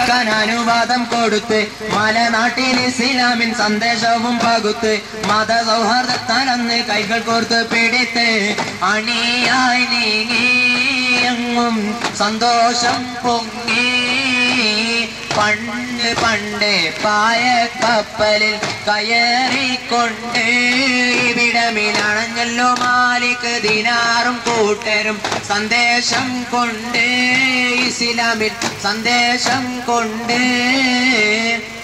അറിയിക്കാൻ അനുവാദം കൊടുത്ത് മലനാട്ടിൽ ഇസ്ലാമിൻ സന്ദേശവും പകുത്ത് മത സൗഹാർദ്ദത്താൽ അന്ന് കൈകൾ കോർത്ത് പിടിത്ത് അണിയായി നീങ്ങി എങ്ങും സന്തോഷം പൊങ്ങി പണ്ട് പണ്ട് പായ കപ്പലിൽ കയറിക്കൊണ്ട് ഇവിടമിലണഞ്ഞല്ലോ മാലിക് ദിനാറും കൂട്ടരും സന്ദേശം കൊണ്ട് ഇസ്ലാമിൽ സന്ദേശം കൊണ്ട്